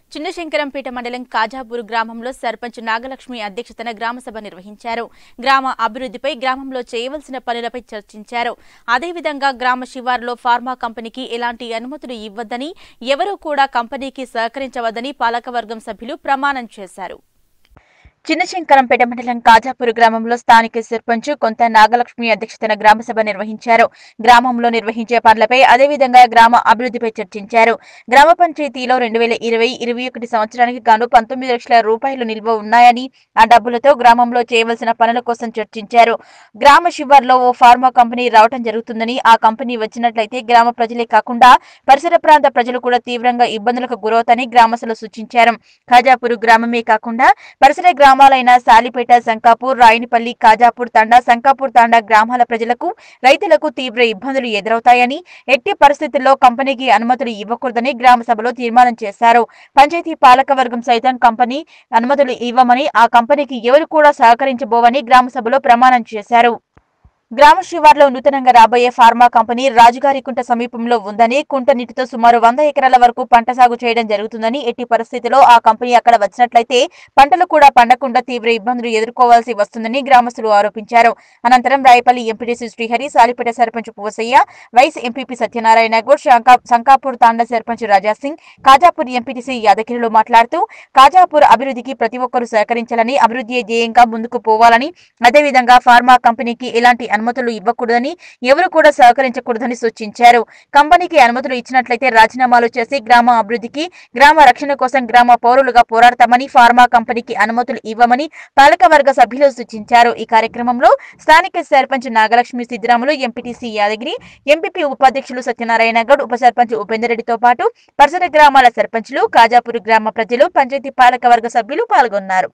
చిన్నశంకరంపేట మండలం కాజాపూర్ గ్రామంలో సర్పంచ్ నాగలక్ష్మి అధ్యక్షతన గ్రామసభ నిర్వహించారు గ్రామ అభివృద్ధిపై గ్రామంలో చేయవలసిన పనులపై చర్చించారు అదేవిధంగా గ్రామ శివారులో ఫార్మా కంపెనీకి ఎలాంటి అనుమతులు ఇవ్వద్దని ఎవరూ కూడా కంపెనీకి సహకరించవద్దని పాలకవర్గం సభ్యులు ప్రమాణం చేశారు చిన్నశంకరంపేట మండలం కాజాపూర్ గ్రామంలో స్థానిక సర్పంచ్ కొంత నాగలక్ష్మి అధ్యక్షతన గ్రామసభ నిర్వహించారు గ్రామంలో నిర్వహించే పనులపై అదేవిధంగా గ్రామ అభివృద్ధిపై చర్చించారు గ్రామ పంచాయతీలో రెండు వేల ఇరవై ఇరవై ఒకటి సంవత్సరానికి గాను పంతొమ్మిది లక్షల రూపాయలు నిల్వ ఉన్నాయని ఆ డబ్బులతో గ్రామంలో చేయవలసిన పనుల కోసం చర్చించారు గ్రామ శివార్లో ఓ ఫార్మా కంపెనీ రావటం జరుగుతుందని ఆ కంపెనీ వచ్చినట్లయితే గ్రామ ప్రజలే కాకుండా పరిసర ప్రాంత ప్రజలు కూడా తీవ్రంగా ఇబ్బందులకు గురవుతాయని గ్రామస్తులు సూచించారు ఖాజాపూర్ గ్రామమే కాకుండా పరిసర గ్రామాలైన సాలిపేట శంకాపూర్ రాయనిపల్లి ఖాజాపూర్ తండా శంకాపూర్ తండా గ్రామాల ప్రజలకు రైతులకు తీవ్ర ఇబ్బందులు ఎదురవుతాయని ఎట్టి పరిస్థితుల్లో కంపెనీకి అనుమతులు ఇవ్వకూడదని గ్రామ సభలో తీర్మానం చేశారు పంచాయతీ పాలకవర్గం సైతం కంపెనీ అనుమతులు ఇవ్వమని ఆ కంపెనీకి ఎవరు కూడా సహకరించబోవని గ్రామ సభలో ప్రమాణం చేశారు గ్రామ శివార్లో నూతనంగా రాబోయే ఫార్మా కంపెనీ రాజుగారి కుంట సమీపంలో ఉందని కుంట నీటితో సుమారు వంద ఎకరాల వరకు పంట సాగు చేయడం జరుగుతుందని ఎట్టి పరిస్థితిలో ఆ కంపెనీ అక్కడ వచ్చినట్లయితే పంటలు కూడా పండకుండా తీవ్ర ఇబ్బందులు ఎదుర్కోవాల్సి వస్తుందని గ్రామస్తులు ఆరోపించారు అనంతరం Rayapalli MPTC Srihari Salipeta sarpanch Puvasayya vice MPP Satyanarayana Goud శంకా- శంకాపూర్ తాండా సర్పంచ్ రాజాసింగ్ కాజాపూర్ ఎంపీటీసీ యాదగిరిలో మాట్లాడుతూ కాజాపూర్ అభివృద్ధికి ప్రతి ఒక్కరూ సహకరించాలని అభివృద్ధి ధ్యేయంగా ముందుకు పోవాలని అదేవిధంగా ఫార్మా కంపెనీకి ఎలాంటి అనుమతులు ఇవ్వకూడదని ఎవరు కూడా సహకరించకూడదని సూచించారు కంపెనీకి అనుమతులు ఇచ్చినట్లయితే రాజీనామాలు చేసి గ్రామ అభివృద్ధికి గ్రామ రక్షణ కోసం గ్రామ పౌరులుగా పోరాడతామని ఫార్మా కంపెనీకి అనుమతులు ఇవ్వమని పాలకవర్గ సభ్యులు సూచించారు ఈ కార్యక్రమంలో స్థానిక సర్పంచ్ నాగలక్ష్మి సిద్దిరాములు ఎంపీటీసీ యాదగిరి ఎంపీపీ ఉపాధ్యక్షులు సత్యనారాయణ గౌడ్ ఉప సర్పంచ్ ఉపేందర్ రెడ్డితో పాటు పరిసర గ్రామాల సర్పంచ్లు కాజాపూర్ గ్రామ ప్రజలు పంచాయతీ పాలకవర్గ సభ్యులు పాల్గొన్నారు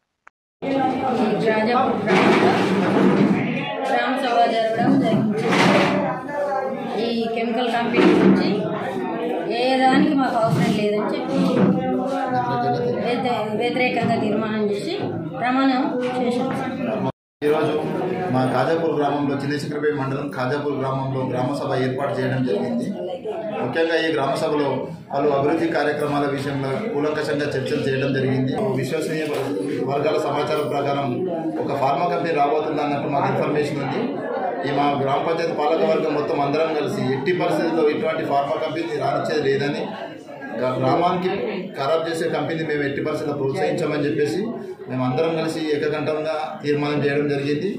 రాజాపూర్ గ్రామంలో గ్రామ సభ జరగడం జరిగింది ఈ కెమికల్ కంపెనీ నుంచి ఏ దానికి మాకు అవసరం లేదని చెప్పి వ్యతిరే- వ్యతిరేకంగా తీర్మానం చేసి ప్రమాణం చేశాం ఈరోజు మా ఖాజాపూర్ గ్రామంలో చిన్నశంకరపేట మండలం ఖాజాపూర్ గ్రామంలో గ్రామ సభ ఏర్పాటు చేయడం జరిగింది ముఖ్యంగా ఈ గ్రామ సభలో పలు అభివృద్ధి కార్యక్రమాల విషయంలో కూలంకషంగా చర్చలు చేయడం జరిగింది విశ్వసనీయ వర్గాల సమాచారం ప్రకారం ఒక ఫార్మా కంపెనీ రాబోతుంది అన్నట్టు మాకు ఇన్ఫర్మేషన్ ఉంది ఈ మా గ్రామ పంచాయతీ పాలక వర్గం మొత్తం అందరం కలిసి ఎట్టి పరిస్థితుల్లో ఇటువంటి ఫార్మా కంపెనీ రానిచ్చేది లేదని గ్రా- గ్రామానికి ఖరాబ్ చేసే కంపెనీ మేము ఎట్టి పరిస్థితుల్లో ప్రోత్సహించామని చెప్పేసి మేము అందరం కలిసి ఏకకంఠంగా తీర్మానం చేయడం జరిగింది